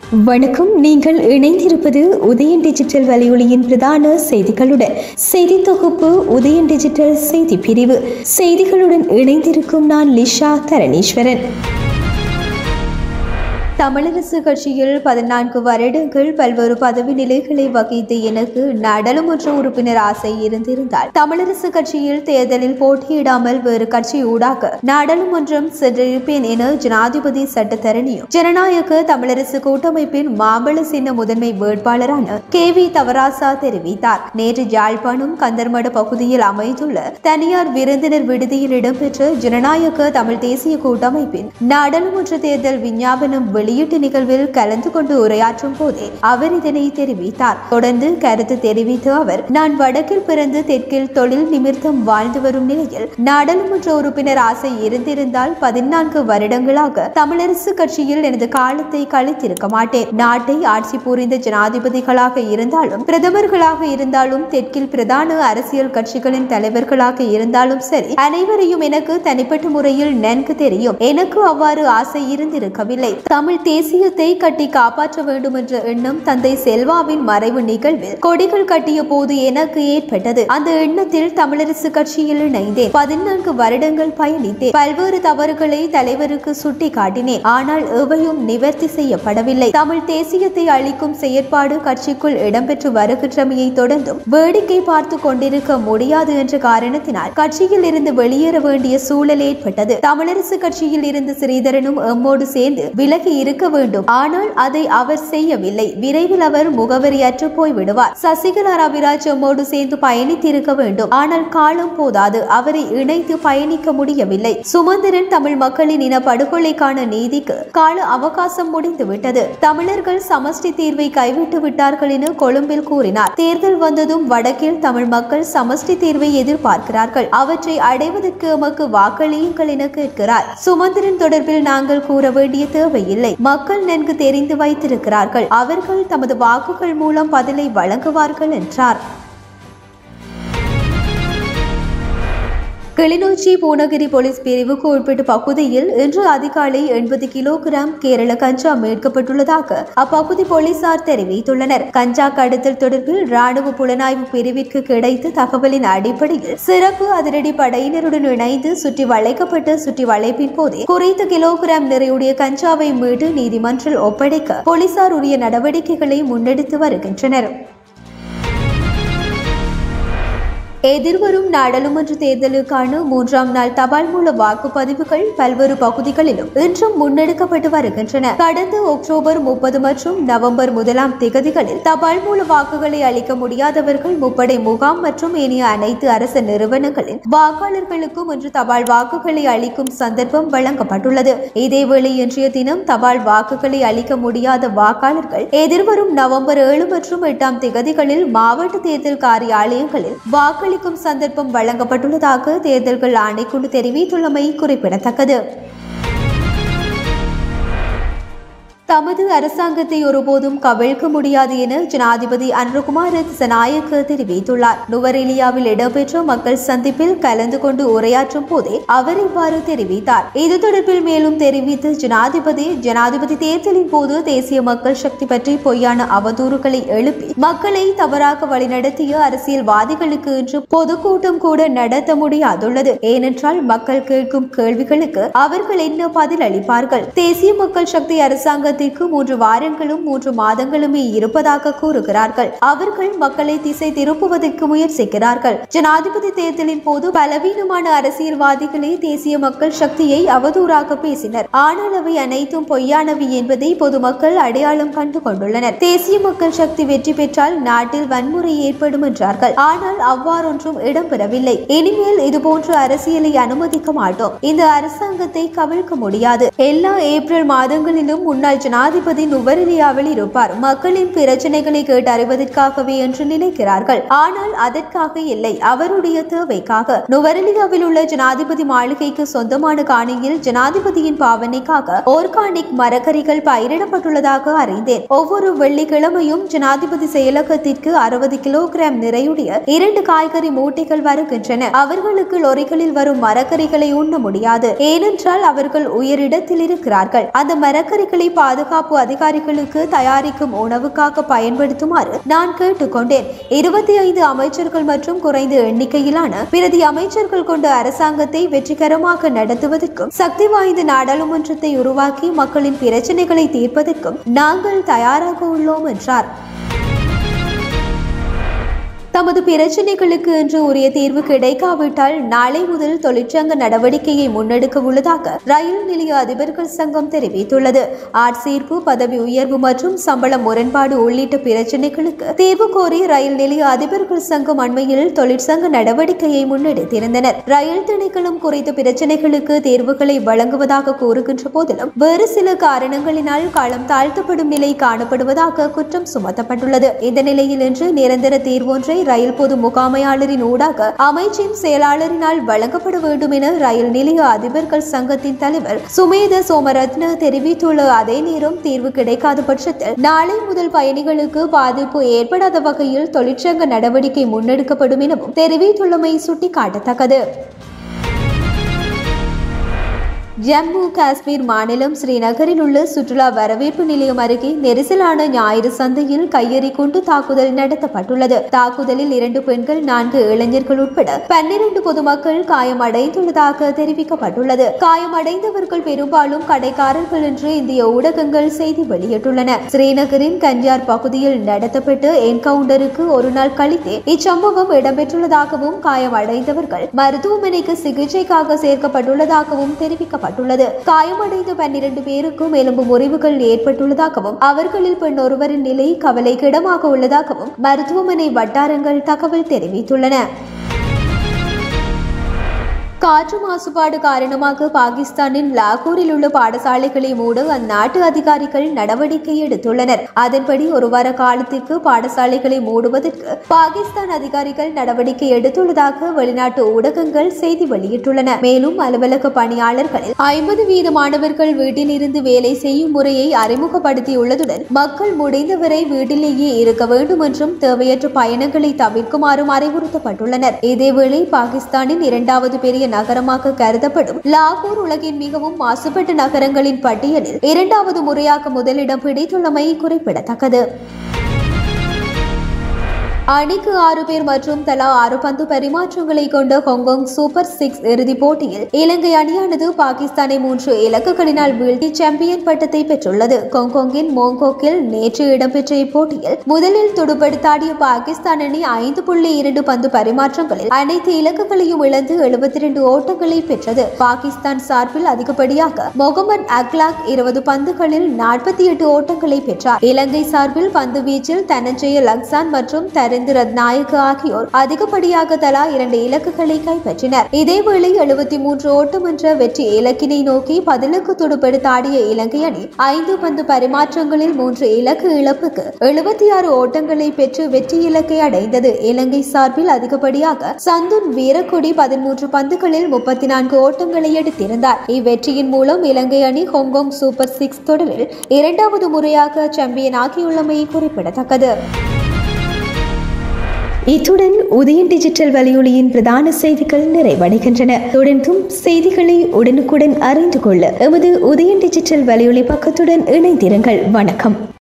வணக்கம் நீங்கள் இணைந்திருப்பது உதயன் டிஜிட்டல் வலையொலியின் பிரதான செய்திகளுடன் செய்தி தொகுப்பு உதயன் டிஜிட்டல் செய்தி பிரிவு செய்திகளுடன் இணைந்திருக்கும் நான் லிஷா தரணீஸ்வரன் தமிழரசு கட்சியில் பதினான்கு வருடங்கள் பல்வேறு பதவி நிலைகளை வகித்த எனக்கு நாடாளுமன்ற உறுப்பினர் ஆசை இருந்திருந்தால் தமிழரசு கட்சியில் தேர்தலில் போட்டியிடாமல் வேறு கட்சி ஊடாக நாடாளுமன்றம் சென்றிருப்பேன் என ஜனாதிபதி சட்டத்தரணியும் ஜனநாயக தமிழரசு கூட்டமைப்பின் மாம்பழ சின்ன முதன்மை வேட்பாளரான கே வி தவராசா தெரிவித்தார் நேற்று யாழ்ப்பாணம் கந்தர்மட பகுதியில் அமைந்துள்ள தனியார் விருந்தினர் விடுதியில் இடம்பெற்ற ஜனநாயக தமிழ் தேசிய கூட்டமைப்பின் நாடாளுமன்ற தேர்தல் விஞ்ஞாபனம் வெளியீட்டு நிகழ்வில் கலந்து கொண்டு உரையாற்றும் போதே அவர் இதனை தெரிவித்தார் தொடர்ந்து கருத்து தெரிவித்த அவர் நான் வடக்கில் பிறந்து தெற்கில் தொழில் நிமித்தம் வாழ்ந்து வரும் நிலையில் நாடாளுமன்ற உறுப்பினர் ஆசை இருந்திருந்தால் பதினான்கு வருடங்களாக தமிழரசு கட்சியில் எனது காலத்தை கழித்திருக்க மாட்டேன் நாட்டை ஆட்சி புரிந்த ஜனாதிபதிகளாக இருந்தாலும் பிரதமர்களாக இருந்தாலும் தெற்கில் பிரதான அரசியல் கட்சிகளின் தலைவர்களாக இருந்தாலும் சரி அனைவரையும் எனக்கு தனிப்பட்ட முறையில் நன்கு தெரியும் எனக்கு அவ்வாறு ஆசை இருந்திருக்கவில்லை தமிழ் தேசியத்தை கட்டி காப்பாற்ற வேண்டும் என்ற எண்ணம் தந்தை செல்வாவின் மறைவு நிகழ்வில் கொடிகள் கட்டிய போது எனக்கு ஏற்பட்டது அந்த எண்ணத்தில் தமிழரசு கட்சியில் இணைந்தேன் பதினான்கு வருடங்கள் பயணித்தேன் பல்வேறு தவறுகளை தலைவருக்கு சுட்டி காட்டினேன் ஆனால் எவையும் நிவர்த்தி செய்யப்படவில்லை தமிழ் தேசியத்தை அளிக்கும் செயற்பாடு கட்சிக்குள் இடம்பெற்று வருகின்றமையை தொடர்ந்தும் வேடிக்கை பார்த்து கொண்டிருக்க முடியாது என்ற காரணத்தினால் கட்சியில் இருந்து வெளியேற வேண்டிய சூழல் ஏற்பட்டது தமிழரசு கட்சியில் இருந்து ஸ்ரீதரனும் எம்மோடு சேர்ந்து விலகி இருக்க வேண்டும் ஆனால் அதை அவர் செய்யவில்லை விரைவில் அவர் முகவரியற்று போய் விடுவார் சசிகலா ரவிராஜ் எம்மோடு சேர்ந்து பயணித்திருக்க வேண்டும் ஆனால் காலம் போதாது அவரை இணைத்து பயணிக்க முடியவில்லை சுமந்திரன் தமிழ் மக்களின் இன படுகொலைக்கான நீதிக்கு கால அவகாசம் முடிந்து விட்டது தமிழர்கள் சமஷ்டி தீர்வை கைவிட்டு விட்டார்கள் என கொழும்பில் கூறினார் தேர்தல் வந்ததும் வடக்கில் தமிழ் மக்கள் சமஷ்டி தீர்வை எதிர்பார்க்கிறார்கள் அவற்றை அடைவதற்கு எமக்கு வாக்களியுங்கள் என கேட்கிறார் சுமந்திரன் தொடர்பில் நாங்கள் கூற வேண்டிய தேவையில்லை மக்கள் நன்கு தெரிந்து வைத்திருக்கிறார்கள் அவர்கள் தமது வாக்குகள் மூலம் பதிலை வழங்குவார்கள் என்றார் கிளிநொச்சி பூனகிரி போலீஸ் பிரிவுக்கு உட்பட்ட பகுதியில் இன்று அதிகாலை எண்பது கிலோகிராம் கேரள கஞ்சா மீட்கப்பட்டுள்ளதாக அப்பகுதி போலீசார் தெரிவித்துள்ளனர் கஞ்சா கடத்தல் தொடர்பில் ராணுவ புலனாய்வு பிரிவிற்கு கிடைத்த தகவலின் அடிப்படையில் சிறப்பு அதிரடி படையினருடன் இணைந்து சுற்றி வளைக்கப்பட்ட சுற்றி வளைப்பின் போதே குறித்த கிலோகிராம் நிறையுடைய கஞ்சாவை மீட்டு நீதிமன்றில் ஒப்படைக்க போலீசார் உரிய நடவடிக்கைகளை முன்னெடுத்து வருகின்றனர் எதிர்வரும் நாடாளுமன்ற தேர்தலுக்கான மூன்றாம் நாள் தபால் மூல வாக்குப்பதிவுகள் பல்வேறு பகுதிகளிலும் இன்றும் முன்னெடுக்கப்பட்டு வருகின்றன கடந்த அக்டோபர் முப்பது மற்றும் நவம்பர் முதலாம் திகதிகளில் தபால் மூல வாக்குகளை அளிக்க முடியாதவர்கள் முப்படை முகாம் மற்றும் ஏனைய அனைத்து அரசு நிறுவனங்களின் வாக்காளர்களுக்கும் இன்று தபால் வாக்குகளை அளிக்கும் சந்தர்ப்பம் வழங்கப்பட்டுள்ளது இதேவேளை இன்றைய தினம் தபால் வாக்குகளை அளிக்க முடியாத வாக்காளர்கள் எதிர்வரும் நவம்பர் ஏழு மற்றும் எட்டாம் திகதிகளில் மாவட்ட தேர்தல் காரியாலயங்களில் வாக்களி அளிக்கும் சந்தர்ப்பம் வழங்கப்பட்டுள்ளதாக தேர்தல்கள் ஆணைக்குழு தெரிவித்துள்ளமை குறிப்பிடத்தக்கது தமது அரசாங்கத்தை ஒருபோதும் கவிழ்க்க முடியாது என ஜனாதிபதி அன்ருகுமார திசநாயக்க தெரிவித்துள்ளார் நுவரெலியாவில் இடம்பெற்ற மக்கள் சந்திப்பில் கலந்து கொண்டு உரையாற்றும் போதே அவர் இவ்வாறு தெரிவித்தார் இது தொடர்பில் மேலும் தெரிவித்த ஜனாதிபதி ஜனாதிபதி தேர்தலின் போது தேசிய மக்கள் சக்தி பற்றி பொய்யான அவதூறுகளை எழுப்பி மக்களை தவறாக வழிநடத்திய அரசியல்வாதிகளுக்கு இன்று பொதுக்கூட்டம் கூட நடத்த முடியாதுள்ளது ஏனென்றால் மக்கள் கேட்கும் கேள்விகளுக்கு அவர்கள் என்ன பதில் அளிப்பார்கள் தேசிய மக்கள் சக்தி அரசாங்க அரசாங்கத்திற்கு மூன்று வாரங்களும் மூன்று மாதங்களுமே இருப்பதாக கூறுகிறார்கள் அவர்கள் மக்களை திசை திருப்புவதற்கு முயற்சிக்கிறார்கள் ஜனாதிபதி தேர்தலின் போது பலவீனமான அரசியல்வாதிகளே தேசிய மக்கள் சக்தியை அவதூறாக பேசினர் ஆனால் அவை அனைத்தும் பொய்யானவை என்பதை பொதுமக்கள் அடையாளம் கண்டு கொண்டுள்ளனர் தேசிய மக்கள் சக்தி வெற்றி பெற்றால் நாட்டில் வன்முறை ஏற்படும் என்றார்கள் ஆனால் அவ்வாறொன்றும் இடம்பெறவில்லை இனிமேல் இதுபோன்ற அரசியலை அனுமதிக்க மாட்டோம் இந்த அரசாங்கத்தை கவிழ்க்க முடியாது எல்லா ஏப்ரல் மாதங்களிலும் முன்னாள் ஜனாதிபதி நுவரெலியாவில் இருப்பார் மக்களின் பிரச்சனைகளை கேட்டு அறிவதற்காகவே என்று நினைக்கிறார்கள் ஆனால் அதற்காக இல்லை அவருடைய தேவைக்காக நுவரெலியாவில் உள்ள ஜனாதிபதி மாளிகைக்கு சொந்தமான காணியில் ஜனாதிபதியின் பாவனைக்காக ஆர்கானிக் மரக்கறிகள் பயிரிடப்பட்டுள்ளதாக அறிந்தேன் ஒவ்வொரு வெள்ளிக்கிழமையும் ஜனாதிபதி செயலகத்திற்கு அறுபது கிலோகிராம் நிறையுடைய இரண்டு காய்கறி மூட்டைகள் வருகின்றன அவர்களுக்கு லொரிகளில் வரும் மரக்கறிகளை உண்ண முடியாது ஏனென்றால் அவர்கள் உயரிடத்தில் இருக்கிறார்கள் அந்த மரக்கறிகளை பாதுகாக்க பாதுகாப்பு அதிகாரிகளுக்கு தயாரிக்கும் உணவுக்காக பயன்படுத்துமாறு நான் கேட்டுக்கொண்டேன் இருபத்தி ஐந்து அமைச்சர்கள் மற்றும் குறைந்த எண்ணிக்கையிலான பிரதி அமைச்சர்கள் கொண்ட அரசாங்கத்தை வெற்றிகரமாக நடத்துவதற்கும் சக்தி வாய்ந்த நாடாளுமன்றத்தை உருவாக்கி மக்களின் பிரச்சனைகளை தீர்ப்பதற்கும் நாங்கள் தயாராக உள்ளோம் என்றார் தமது பிரச்சினைகளுக்கு இன்று உரிய தீர்வு கிடைக்காவிட்டால் நாளை முதல் தொழிற்சங்க நடவடிக்கையை முன்னெடுக்க உள்ளதாக ரயில் நிலைய அதிபர்கள் சங்கம் தெரிவித்துள்ளது ஆட்சேர்ப்பு பதவி உயர்வு மற்றும் சம்பள முரண்பாடு உள்ளிட்ட பிரச்சினைகளுக்கு தீர்வு கோரி ரயில் நிலைய அதிபர்கள் சங்கம் அண்மையில் தொழிற்சங்க நடவடிக்கையை முன்னெடுத்திருந்தனர் ரயில் திணைக்களம் குறித்த பிரச்சினைகளுக்கு தீர்வுகளை வழங்குவதாக கூறுகின்ற போதிலும் வேறு சில காரணங்களினால் காலம் தாழ்த்தப்படும் நிலை காணப்படுவதாக குற்றம் சுமத்தப்பட்டுள்ளது இந்த நிலையில் இன்று நிரந்தர தீர்வொன்றை ரயில் பொது முகாமையாளரின் ஊடாக அமைச்சின் செயலாளரினால் வழங்கப்பட வேண்டும் என ரயில் நிலைய அதிபர்கள் சங்கத்தின் தலைவர் சுமேத சோமரத்ன தெரிவித்துள்ள அதே நேரம் தீர்வு கிடைக்காத பட்சத்தில் நாளை முதல் பயணிகளுக்கு பாதிப்பு ஏற்படாத வகையில் தொழிற்சங்க நடவடிக்கை முன்னெடுக்கப்படும் எனவும் தெரிவித்துள்ளமை சுட்டிக்காட்டத்தக்கது ஜம்மு காஷ்மீர் மாநிலம் ஸ்ரீநகரில் உள்ள சுற்றுலா வரவேற்பு நிலையம் அருகே நெரிசலான ஞாயிறு சந்தையில் கையெறி கொண்டு தாக்குதல் நடத்தப்பட்டுள்ளது தாக்குதலில் இரண்டு பெண்கள் நான்கு இளைஞர்கள் உட்பட பன்னிரண்டு பொதுமக்கள் காயமடைந்துள்ளதாக தெரிவிக்கப்பட்டுள்ளது காயமடைந்தவர்கள் பெரும்பாலும் கடைக்காரர்கள் என்று இந்திய ஊடகங்கள் செய்தி வெளியிட்டுள்ளன ஸ்ரீநகரின் கஞ்சார் பகுதியில் நடத்தப்பட்ட என்கவுண்டருக்கு ஒரு நாள் கழித்து இச்சம்பவம் இடம்பெற்றுள்ளதாகவும் காயமடைந்தவர்கள் மருத்துவமனைக்கு சிகிச்சைக்காக சேர்க்கப்பட்டுள்ளதாகவும் தெரிவிக்கப்பட்டது தெரிவிக்கப்பட்டுள்ளது காயமடைந்த பன்னிரண்டு பேருக்கும் எலும்பு முறிவுகள் ஏற்பட்டுள்ளதாகவும் அவர்களில் பெண் ஒருவரின் நிலை கவலைக்கிடமாக உள்ளதாகவும் மருத்துவமனை வட்டாரங்கள் தகவல் தெரிவித்துள்ளன காற்று மாசுபாடு காரணமாக பாகிஸ்தானின் லாகூரில் உள்ள பாடசாலைகளை மூட அந்நாட்டு அதிகாரிகள் நடவடிக்கை எடுத்துள்ளனர் அதன்படி ஒரு வார காலத்திற்கு பாடசாலைகளை மூடுவதற்கு பாகிஸ்தான் அதிகாரிகள் நடவடிக்கை எடுத்துள்ளதாக வெளிநாட்டு ஊடகங்கள் செய்தி வெளியிட்டுள்ளன மேலும் அலுவலக பணியாளர்களில் ஐம்பது வீத மாணவர்கள் வீட்டில் இருந்து வேலை செய்யும் முறையை அறிமுகப்படுத்தியுள்ளதுடன் மக்கள் முடிந்தவரை வீட்டிலேயே இருக்க வேண்டும் என்றும் தேவையற்ற பயணங்களை தவிர்க்குமாறும் அறிவுறுத்தப்பட்டுள்ளனர் இதேவேளை பாகிஸ்தானின் இரண்டாவது பெரிய நகரமாக கருதப்படும் லாகூர் உலகின் மிகவும் மாசுபட்ட நகரங்களின் பட்டியலில் இரண்டாவது முறையாக முதலிடம் பிடித்துள்ளமை குறிப்பிடத்தக்கது அணிக்கு ஆறு பேர் மற்றும் தலா ஆறு பந்து பரிமாற்றங்களை கொண்ட ஹாங்காங் சூப்பர் சிக்ஸ் இறுதிப் போட்டியில் இலங்கை அணியானது பாகிஸ்தானை மூன்று இலக்குகளினால் வீழ்த்தி சாம்பியன் பட்டத்தை பெற்றுள்ளது ஹாங்காங்கின் மோங்கோக்கில் நேற்று இடம்பெற்ற இப்போட்டியில் முதலில் துடுப்படுத்தாடிய பாகிஸ்தான் அணி ஐந்து புள்ளி இரண்டு பந்து பரிமாற்றங்களில் அனைத்து இலக்குகளையும் இழந்து எழுபத்தி இரண்டு ஓட்டங்களை பெற்றது பாகிஸ்தான் சார்பில் அதிகப்படியாக முகமது அக்லாக் இருபது பந்துகளில் நாற்பத்தி எட்டு ஓட்டங்களை பெற்றார் இலங்கை சார்பில் பந்து வீச்சில் தனஞ்சய லக்சான் மற்றும் தர நரேந்திர ரத்நாயக் ஆகியோர் அதிகப்படியாக தலா இரண்டு இலக்குகளை கைப்பற்றினர் இதேவேளை எழுபத்தி மூன்று ஓட்டம் என்ற வெற்றி இலக்கினை நோக்கி பதிலுக்கு துடுப்பெடுத்தாடிய இலங்கை அணி ஐந்து பந்து பரிமாற்றங்களில் மூன்று இலக்கு இழப்புக்கு எழுபத்தி ஆறு ஓட்டங்களை பெற்று வெற்றி இலக்கை அடைந்தது இலங்கை சார்பில் அதிகப்படியாக சந்துன் வீரக்கொடி பதிமூன்று பந்துகளில் முப்பத்தி நான்கு ஓட்டங்களை எடுத்திருந்தார் இவ்வெற்றியின் மூலம் இலங்கை அணி ஹாங்காங் சூப்பர் சிக்ஸ் தொடரில் இரண்டாவது முறையாக சாம்பியன் ஆகியுள்ளமை குறிப்பிடத்தக்கது இத்துடன் உதயன் டிஜிட்டல் வலையொலியின் பிரதான செய்திகள் நிறைவடைகின்றன தொடர்ந்தும் செய்திகளை உடனுக்குடன் அறிந்து கொள்ள எமது உதயன் டிஜிட்டல் வலையொலி பக்கத்துடன் இணைந்திருங்கள் வணக்கம்